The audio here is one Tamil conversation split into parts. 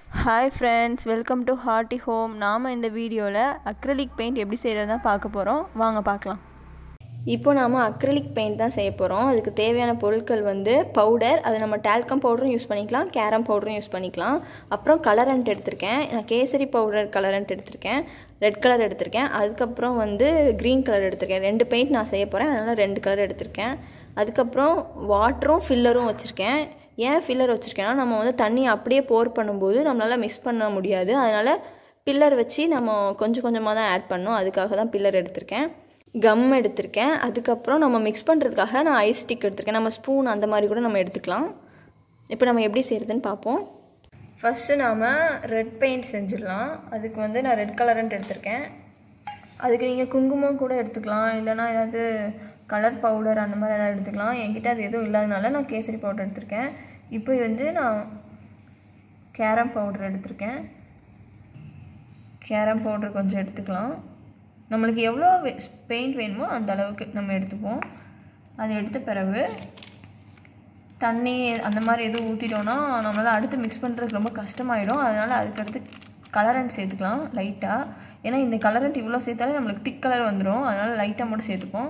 hi friends welcome to hearty home நாம் இந்த வீடியோவில் அக்ரலிக் பெயிண்ட் எப்படி செய்கிறது தான் பார்க்க போகிறோம் வாங்க பார்க்கலாம் இப்போ நாம் அக்ரிலிக் பெயிண்ட் தான் செய்ய போகிறோம் அதுக்கு தேவையான பொருட்கள் வந்து பவுடர் அது நம்ம டால்கம் பவுடரும் யூஸ் பண்ணிக்கலாம் கேரம் பவுடரும் யூஸ் பண்ணிக்கலாம் அப்புறம் கலரண்ட் எடுத்திருக்கேன் நான் கேசரி பவுடர் கலரண்ட் எடுத்திருக்கேன் ரெட் கலர் எடுத்திருக்கேன் அதுக்கப்புறம் வந்து க்ரீன் கலர் எடுத்திருக்கேன் ரெண்டு பெயிண்ட் நான் செய்ய போகிறேன் அதனால் ரெண்டு கலர் எடுத்திருக்கேன் அதுக்கப்புறம் வாட்டரும் ஃபில்லரும் வச்சுருக்கேன் ஏன் ஃபில்லர் வச்சுருக்கேன்னா நம்ம வந்து தண்ணி அப்படியே போர் பண்ணும்போது நம்மளால் மிக்ஸ் பண்ண முடியாது அதனால் பில்லர் வச்சு நம்ம கொஞ்சம் கொஞ்சமாக தான் ஆட் பண்ணோம் அதுக்காக தான் பில்லர் எடுத்திருக்கேன் கம் எடுத்திருக்கேன் அதுக்கப்புறம் நம்ம மிக்ஸ் பண்ணுறதுக்காக நான் ஐஸ் ஸ்டிக் எடுத்திருக்கேன் நம்ம ஸ்பூன் அந்த மாதிரி கூட நம்ம எடுத்துக்கலாம் இப்போ நம்ம எப்படி செய்கிறதுன்னு பார்ப்போம் ஃபஸ்ட்டு நாம் ரெட் பெயிண்ட் செஞ்சிடலாம் அதுக்கு வந்து நான் ரெட் கலரண்ட் எடுத்திருக்கேன் அதுக்கு நீங்கள் குங்குமம் கூட எடுத்துக்கலாம் இல்லைனா ஏதாவது கலர் பவுடர் அந்த மாதிரி ஏதாவது எடுத்துக்கலாம் என்கிட்ட அது எதுவும் இல்லாதனால நான் கேசரி பவுடர் எடுத்திருக்கேன் இப்போ வந்து நான் கேரம் பவுடர் எடுத்திருக்கேன் கேரம் பவுடர் கொஞ்சம் எடுத்துக்கலாம் நம்மளுக்கு எவ்வளோ பெயிண்ட் வேணுமோ அந்த அளவுக்கு நம்ம எடுத்துப்போம் அது எடுத்த பிறகு தண்ணி அந்த மாதிரி எதுவும் ஊற்றிட்டோன்னா நம்மளால் அடுத்து மிக்ஸ் பண்ணுறதுக்கு ரொம்ப கஷ்டமாயிடும் அதனால் அதுக்கடுத்து கலரண்ட் சேர்த்துக்கலாம் லைட்டாக ஏன்னா இந்த கலரண்ட் இவ்வளோ சேர்த்தாலே நம்மளுக்கு திக் கலர் வந்துடும் அதனால் லைட்டாக மட்டும் சேர்த்துப்போம்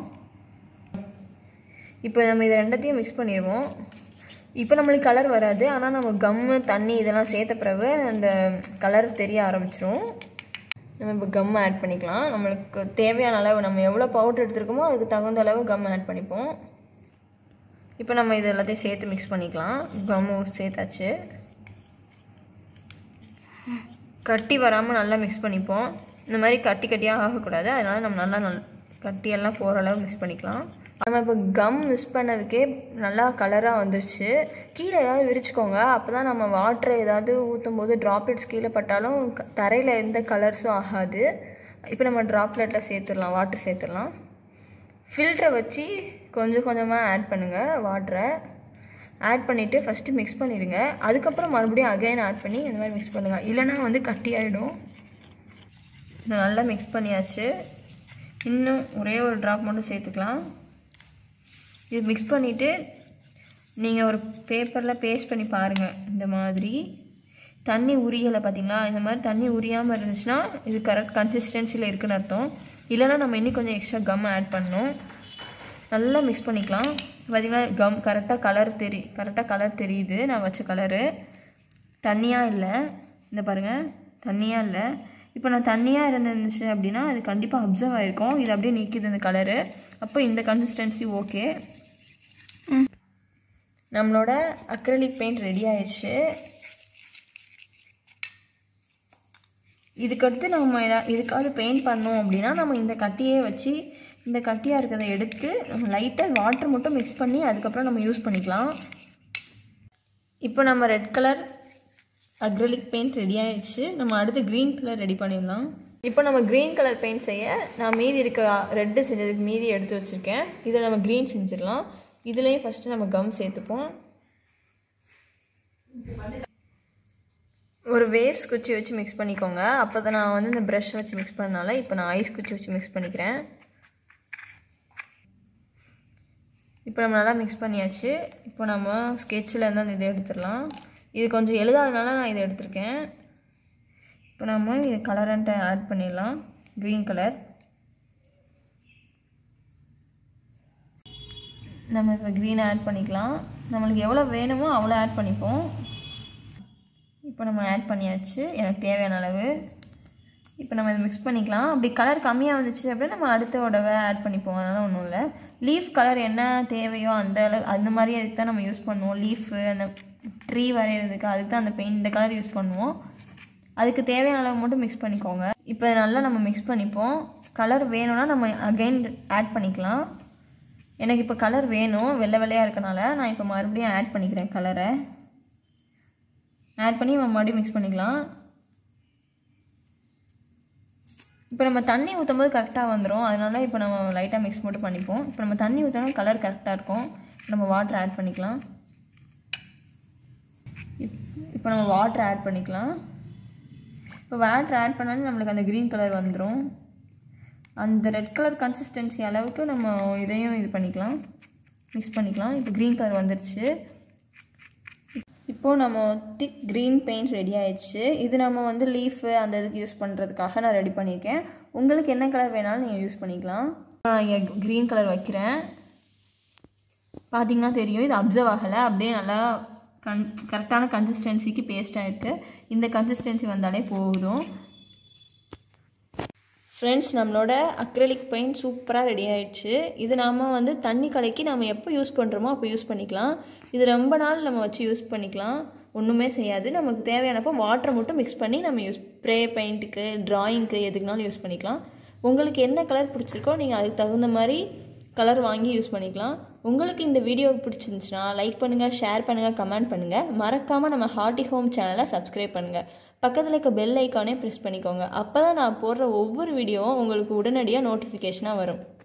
இப்போ நம்ம இதை ரெண்டத்தையும் மிக்ஸ் பண்ணிடுவோம் இப்போ நம்மளுக்கு கலர் வராது ஆனால் நம்ம கம்மு தண்ணி இதெல்லாம் சேர்த்த பிறகு அந்த கலர் தெரிய ஆரம்பிச்சிரும் நம்ம இப்போ கம் ஆட் பண்ணிக்கலாம் நம்மளுக்கு தேவையான அளவு நம்ம எவ்வளோ பவுடர் எடுத்துருக்கோமோ அதுக்கு தகுந்த அளவு கம் ஆட் பண்ணிப்போம் இப்போ நம்ம இது எல்லாத்தையும் சேர்த்து மிக்ஸ் பண்ணிக்கலாம் கம்மு சேர்த்தாச்சு கட்டி வராமல் நல்லா மிக்ஸ் பண்ணிப்போம் இந்த மாதிரி கட்டி கட்டியாக ஆகக்கூடாது அதனால் நம்ம நல்லா நல் கட்டியெல்லாம் போகிற அளவு மிக்ஸ் பண்ணிக்கலாம் நம்ம இப்போ கம் மிக்ஸ் பண்ணதுக்கே நல்லா கலராக வந்துருச்சு கீழே ஏதாவது விரிச்சுக்கோங்க அப்போ தான் நம்ம வாட்டர் ஏதாவது ஊற்றும் போது ட்ராப்லெட்ஸ் கீழே பட்டாலும் தரையில் எந்த கலர்ஸும் ஆகாது இப்போ நம்ம ட்ராப்லெட்டில் சேர்த்துடலாம் வாட்டர் சேர்த்துடலாம் ஃபில்டரை வச்சு கொஞ்சம் கொஞ்சமாக ஆட் பண்ணுங்கள் வாட்டரை ஆட் பண்ணிவிட்டு ஃபஸ்ட்டு மிக்ஸ் பண்ணிவிடுங்க அதுக்கப்புறம் மறுபடியும் அகைன் ஆட் பண்ணி இந்த மாதிரி மிக்ஸ் பண்ணுங்கள் இல்லைனா வந்து கட்டி ஆகிடும் நல்லா மிக்ஸ் பண்ணியாச்சு இன்னும் ஒரே ஒரு ட்ராப் மட்டும் சேர்த்துக்கலாம் இது மிக்ஸ் பண்ணிவிட்டு நீங்கள் ஒரு பேப்பரில் பேஸ்ட் பண்ணி பாருங்கள் இந்த மாதிரி தண்ணி உரியலை பார்த்தீங்களா இந்த மாதிரி தண்ணி உரியாமல் இருந்துச்சுன்னா இது கரெக்ட் கன்சிஸ்டன்சியில் இருக்குன்னு அர்த்தம் இல்லைனா நம்ம இன்னும் கொஞ்சம் எக்ஸ்ட்ரா கம் ஆட் பண்ணணும் நல்லா மிக்ஸ் பண்ணிக்கலாம் பார்த்திங்கன்னா கம் கரெக்டாக கலர் தெரி கரெக்டாக கலர் தெரியுது நான் வச்ச கலரு தண்ணியாக இல்லை இந்த பாருங்கள் தண்ணியாக இல்லை இப்போ நான் தண்ணியாக இருந்துச்சு அப்படின்னா அது கண்டிப்பாக அப்சர்வ் ஆகிருக்கும் இது அப்படியே நிற்கிது இந்த கலரு அப்போ இந்த கன்சிஸ்டன்சி ஓகே நம்மளோட அக்ரலிக் பெயிண்ட் ரெடி ஆயிடுச்சு இதுக்கடுத்து நம்ம எதா இதுக்காவது பெயிண்ட் பண்ணோம் அப்படின்னா நம்ம இந்த கட்டியே வச்சு இந்த கட்டியாக இருக்கிறத எடுத்து நம்ம லைட்டாக வாட்டர் மட்டும் மிக்ஸ் பண்ணி அதுக்கப்புறம் நம்ம யூஸ் பண்ணிக்கலாம் இப்போ நம்ம red colour acrylic paint ready ஆயிடுச்சு நம்ம அடுத்து க்ரீன் கலர் ரெடி பண்ணிடலாம் இப்போ நம்ம க்ரீன் கலர் பெயிண்ட் செய்ய நான் மீதி இருக்க ரெட்டு செஞ்சதுக்கு மீதி எடுத்து வச்சுருக்கேன் இதில் நம்ம க்ரீன் செஞ்சிடலாம் இதுலேயும் ஃபஸ்ட்டு நம்ம கம் சேர்த்துப்போம் ஒரு வேஸ்ட் குச்சி வச்சு மிக்ஸ் பண்ணிக்கோங்க அப்போ தான் நான் வந்து இந்த ப்ரஷ் வச்சு மிக்ஸ் பண்ணனால இப்போ நான் ஐஸ் குச்சி வச்சு மிக்ஸ் பண்ணிக்கிறேன் இப்போ நம்ம நல்லா மிக்ஸ் பண்ணியாச்சு இப்போ நம்ம ஸ்கெட்சில் இருந்து அந்த இதை எடுத்துடலாம் இது கொஞ்சம் எழுதாதனால நான் இதை எடுத்திருக்கேன் இப்போ நம்ம இது கலரண்ட்டை ஆட் பண்ணிடலாம் க்ரீன் கலர் நம்ம இப்போ க்ரீன் ஆட் பண்ணிக்கலாம் நம்மளுக்கு எவ்வளோ வேணுமோ அவ்வளோ ஆட் பண்ணிப்போம் இப்போ நம்ம ஆட் பண்ணியாச்சு எனக்கு தேவையான அளவு இப்போ நம்ம இதை மிக்ஸ் பண்ணிக்கலாம் அப்படி கலர் கம்மியாக வந்துச்சு அப்படின்னா நம்ம அடுத்த உடவை ஆட் பண்ணிப்போம் அதனால் ஒன்றும் இல்லை லீஃப் கலர் என்ன தேவையோ அந்த அளவு அந்த மாதிரி அதுக்கு தான் நம்ம யூஸ் பண்ணுவோம் லீஃபு அந்த ட்ரீ வரைகிறதுக்கு அதுக்கு தான் அந்த பெயிண்ட் இந்த கலர் யூஸ் பண்ணுவோம் அதுக்கு தேவையான அளவு மட்டும் மிக்ஸ் பண்ணிக்கோங்க இப்போ நல்லா நம்ம மிக்ஸ் பண்ணிப்போம் கலர் வேணும்னா நம்ம அகைன் ஆட் பண்ணிக்கலாம் எனக்கு இப்போ கலர் வேணும் வெள்ளை வெள்ளையாக இருக்கனால நான் இப்போ மறுபடியும் ஆட் பண்ணிக்கிறேன் கலரை ஆட் பண்ணி நம்ம மறுபடியும் மிக்ஸ் பண்ணிக்கலாம் இப்போ நம்ம தண்ணி ஊற்றும் போது கரெக்டாக வந்துடும் அதனால இப்போ நம்ம லைட்டாக மிக்ஸ் மட்டும் பண்ணிப்போம் இப்போ நம்ம தண்ணி ஊற்றினா கலர் கரெக்டாக இருக்கும் நம்ம வாட்டர் ஆட் பண்ணிக்கலாம் இப்போ நம்ம வாட்டர் ஆட் பண்ணிக்கலாம் இப்போ வாட்டர் ஆட் பண்ணாலும் நம்மளுக்கு அந்த க்ரீன் கலர் வந்துடும் அந்த ரெட் கலர் கன்சிஸ்டன்சி அளவுக்கு நம்ம இதையும் இது பண்ணிக்கலாம் மிக்ஸ் பண்ணிக்கலாம் இப்போ க்ரீன் கலர் வந்துருச்சு இப்போது நம்ம திக் க்ரீன் பெயிண்ட் ரெடி ஆயிடுச்சு இது நம்ம வந்து லீஃபு அந்த இதுக்கு யூஸ் பண்ணுறதுக்காக நான் ரெடி பண்ணியிருக்கேன் உங்களுக்கு என்ன கலர் வேணாலும் நீங்கள் யூஸ் பண்ணிக்கலாம் நான் இங்கே க்ரீன் கலர் வைக்கிறேன் பார்த்தீங்கன்னா தெரியும் இது அப்சர்வ் ஆகலை அப்படியே நல்லா கன் கரெக்டான கன்சிஸ்டன்சிக்கு பேஸ்ட்டாக இருக்குது இந்த கன்சிஸ்டன்சி வந்தாலே போதும் ஃப்ரெண்ட்ஸ் நம்மளோட அக்ரலிக் பெயிண்ட் சூப்பராக ரெடி ஆயிடுச்சு இது நாம் வந்து தண்ணி கலக்கி நம்ம எப்போ யூஸ் பண்ணுறோமோ அப்போ யூஸ் பண்ணிக்கலாம் இது ரொம்ப நாள் நம்ம வச்சு யூஸ் பண்ணிக்கலாம் ஒன்றுமே செய்யாது நமக்கு தேவையானப்போ வாட்டரை மட்டும் மிக்ஸ் பண்ணி நம்ம யூஸ் ஸ்ப்ரே பெயிண்ட்டுக்கு ட்ராயிங்க்கு எதுக்குனாலும் யூஸ் பண்ணிக்கலாம் உங்களுக்கு என்ன கலர் பிடிச்சிருக்கோ நீங்கள் அதுக்கு தகுந்த மாதிரி கலர் வாங்கி யூஸ் பண்ணிக்கலாம் உங்களுக்கு இந்த வீடியோ பிடிச்சிருந்துச்சுன்னா லைக் பண்ணுங்கள் ஷேர் பண்ணுங்கள் கமெண்ட் பண்ணுங்கள் மறக்காமல் நம்ம ஹார்ட்டி ஹோம் சேனலை சப்ஸ்கிரைப் பண்ணுங்கள் பக்கத்தில் இருக்க பெல் ஐக்கானே ப்ரெஸ் பண்ணிக்கோங்க அப்போ தான் நான் போடுற ஒவ்வொரு வீடியோவும் உங்களுக்கு உடனடியாக நோட்டிஃபிகேஷனாக வரும்